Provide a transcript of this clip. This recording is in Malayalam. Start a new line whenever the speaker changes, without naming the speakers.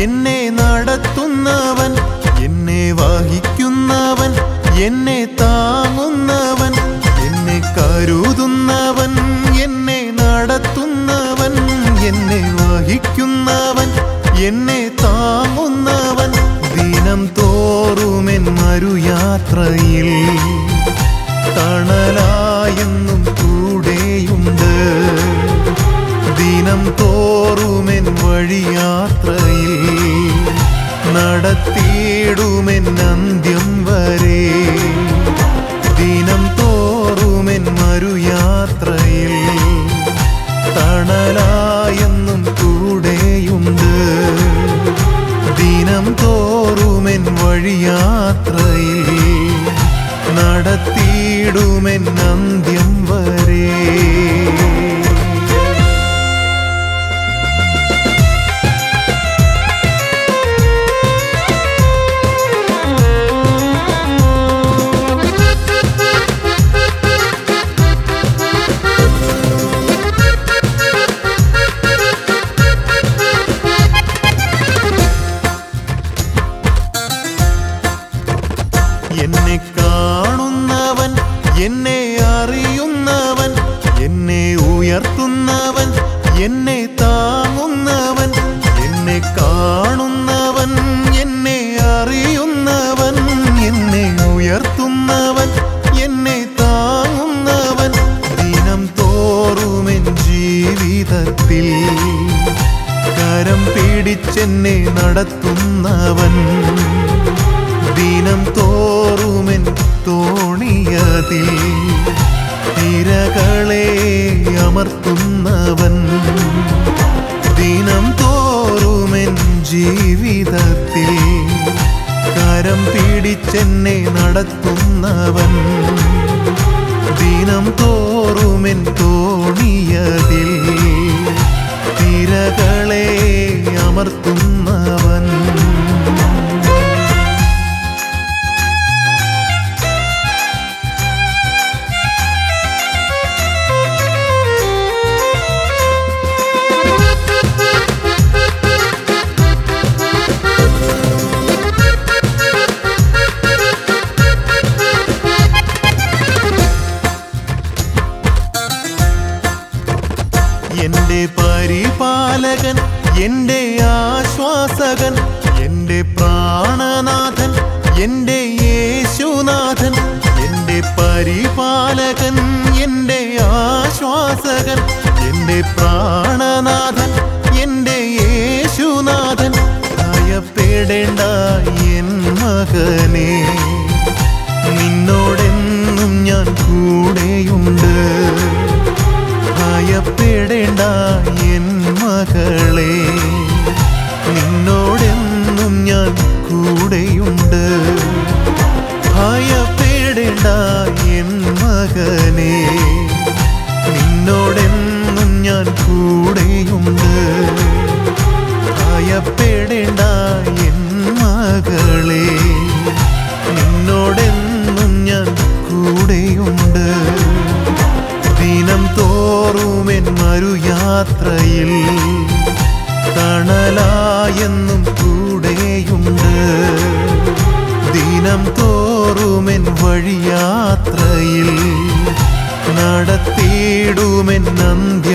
എന്നെ നടത്തുന്നവൻ എന്നെ വഹിക്കുന്നവൻ എന്നെ താങ്ങുന്നവൻ എന്നെ കരുതുന്നവൻ എന്നെ നടത്തുന്നവൻ എന്നെ വഹിക്കുന്നവൻ എന്നെ താങ്ങുന്നവൻ ദിനം തോറുമെൻ മരുയാത്രയിൽ തണലായെന്നും കൂടെയുണ്ട് ദിനം തോറുമെൻ വഴിയാത്രയിൽ നടത്തിയിടുമെൻ അന്ത്യം വരെ ദിനം തോറുമെൻ മരുയാത്രയിൽ തണലായെന്നും കൂടെയുണ്ട് ദിനം തോറുമെൻ വഴിയാത്രയിൽ നടത്തിയിടുമെൻ അന്ത്യം വരെ എന്നെ കാണുന്നവൻ എന്നെ അറിയുന്നവൻ എന്നെ ഉയർത്തുന്നവൻ എന്നെ താങ്ങുന്നവൻ എന്നെ കാണുന്നവൻ എന്നെ അറിയുന്നവൻ എന്നെ ഉയർത്തുന്നവൻ എന്നെ താങ്ങുന്നവൻ ദിനം തോറുമെൻ ജീവിതത്തിൽ കരം പിടിച്ചെന്നെ നടത്തുന്നവൻ ദിനം തോറുമെൻ തോണിയതിൽ തിരകളെ അമർത്തുന്നവൻ ദിനം തോറുമെൻ ജീവിതത്തിൽ കരം പിടിച്ചെന്നെ നടത്തുന്നവൻ ദിനം തോറുമെൻ തോണിയതിൽ തിരകളെ അമർത്തുന്നവൻ എന്റെ പരിപാലകൻ എന്റെ ആശ്വാസകൻ എന്റെ പ്രാണനാഥൻ എന്റെ യേശുനാഥൻ എന്റെ പരിപാലകൻ എന്റെ ആശ്വാസകൻ എന്റെ പ്രാണനാഥൻ എന്റെ യേശുനാഥൻ ഭയപ്പെടേണ്ട എൻ മകനെ നിന്നോടെന്നും ഞാൻ കൂടെയുണ്ട് ഭയപ്പെടേണ്ട എൻ മകളെ നിന്നോടെന്നും ഞാൻ കൂടെയുണ്ട് ഭയപ്പെടേണ്ട എൻ മകനെ നിന്നോടെന്നും ഞാൻ കൂടെയുണ്ട് ഭയപ്പെടേണ്ട എൻ മകളെ നിന്നോടെന്നും ഞാൻ കൂടെയുണ്ട് ദിനം തോറുമെൻ മരുയാത്രയിൽ തണലായെന്നും കൂടെയുണ്ട് ദിനം തോറുമെൻ വഴിയാത്രയിൽ നടത്തിയിടുമെൻ അന്ത്യ